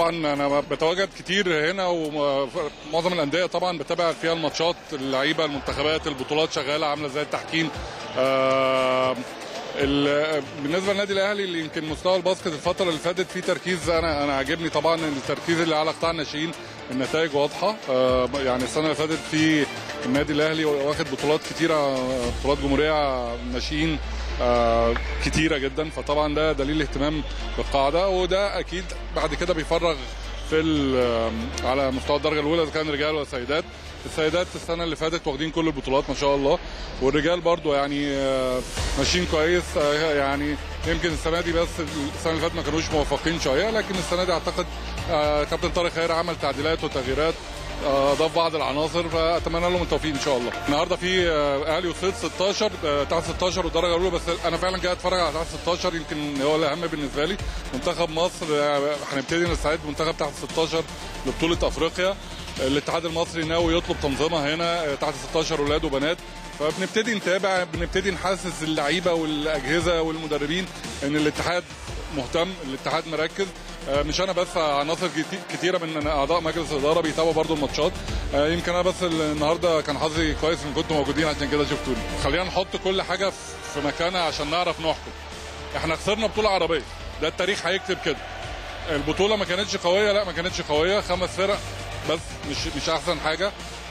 طبعا انا بتواجد كتير هنا ومعظم الانديه طبعا بتابع فيها الماتشات اللعيبه المنتخبات البطولات شغاله عامله زي التحكيم آه ال- بالنسبه للنادي الاهلي اللي يمكن مستوى الباسكت الفتره اللي فاتت فيه تركيز انا انا عاجبني طبعا التركيز اللي على قطاع الناشئين النتائج واضحه آه يعني السنه اللي فاتت في النادي الاهلي واخد بطولات كتيره بطولات جمهوريه ناشئين آه كتيره جدا فطبعا ده دليل اهتمام بالقاعده وده اكيد بعد كده بيفرغ في ال- على مستوى الدرجه الاولى اذا كان رجال ولا سيدات السيدات السنه اللي فاتت واخدين كل البطولات ما شاء الله والرجال برضو يعني آه، ماشيين كويس آه، يعني يمكن السنه دي بس السنه اللي فاتت ما كانوش موفقين شويه لكن السنه دي اعتقد آه، كابتن طارق خير عمل تعديلات وتغييرات آه، ضاف بعض العناصر فاتمنى لهم التوفيق ان شاء الله النهارده في آه، اهلي وصيد 16 آه، تحت 16 والدرجه الاولى بس انا فعلا جاي اتفرج على تحت 16 يمكن هو الاهم بالنسبه لي منتخب مصر آه، هنبتدي نستعد منتخب تحت 16 لبطوله افريقيا الاتحاد المصري ناوي يطلب تنظيمها هنا آه، تحت 16 اولاد وبنات فبنبتدي نتابع بنبتدي نحسس اللعيبه والاجهزه والمدربين ان الاتحاد مهتم الاتحاد مركز آه، مش انا بس عناصر كتي- كتيره من اعضاء مجلس الاداره بيتابعوا برضو الماتشات آه، يمكن انا بس النهارده كان حظي كويس ان كنتوا موجودين عشان كده شفتوني خلينا نحط كل حاجه في مكانها عشان نعرف نحكم احنا خسرنا بطوله عربيه ده التاريخ هيكتب كده البطوله ما كانتش قويه لا ما كانتش قويه خمس فرق بس مش مش احسن حاجه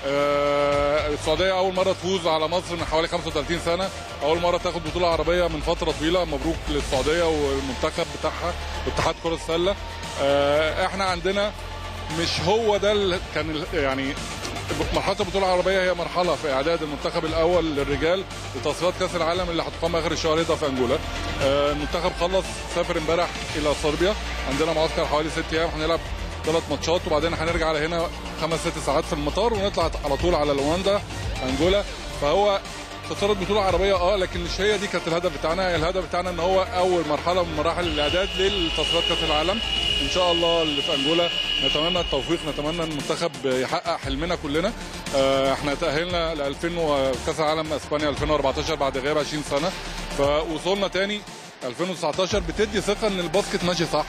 آه، السعوديه اول مره تفوز على مصر من حوالي 35 سنه اول مره تاخد بطوله عربيه من فتره طويله مبروك للسعوديه والمنتخب بتاعها واتحاد كره السله آه، احنا عندنا مش هو ده اللي كان ال- يعني مرحله البطوله العربيه هي مرحله في اعداد المنتخب الاول للرجال لتصفيات كاس العالم اللي هتقام اخر الشهر ده في انجولا آه، المنتخب خلص سافر امبارح الى صربيا عندنا معسكر حوالي ست ايام هنلعب ثلاث ماتشات وبعدين هنرجع على هنا خمس ست ساعات في المطار ونطلع على طول على لواندا انجولا فهو خساره بطوله عربيه اه لكن مش هي دي كانت الهدف بتاعنا الهدف بتاعنا ان هو اول مرحله من مراحل الاعداد للتصفيات كاس العالم ان شاء الله اللي في انجولا نتمنى التوفيق نتمنى المنتخب يحقق حلمنا كلنا آه، احنا تاهلنا ل 2000 وكاس العالم اسبانيا 2014 بعد غياب 20 سنه فوصولنا تاني 2019 بتدي ثقه ان الباسكت ماشي صح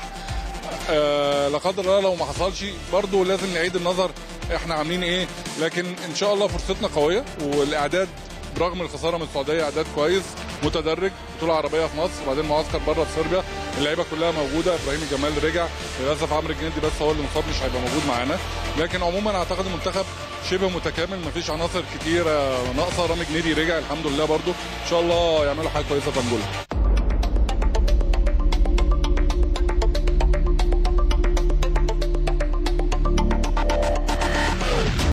آه لا قدر الله لو ما حصلش برضه لازم نعيد النظر احنا عاملين ايه لكن ان شاء الله فرصتنا قويه والاعداد برغم الخساره من السعوديه اعداد كويس متدرج بطوله عربيه في مصر وبعدين معسكر بره في صربيا اللعيبه كلها موجوده ابراهيم الجمال رجع للاسف عمرو الجندي بس هو اللي مصاب مش هيبقى موجود معانا لكن عموما اعتقد المنتخب شبه متكامل مفيش عناصر كتيره ناقصه رامي جنيدي رجع الحمد لله برضو ان شاء الله يعملوا حاجه كويسه في انجولا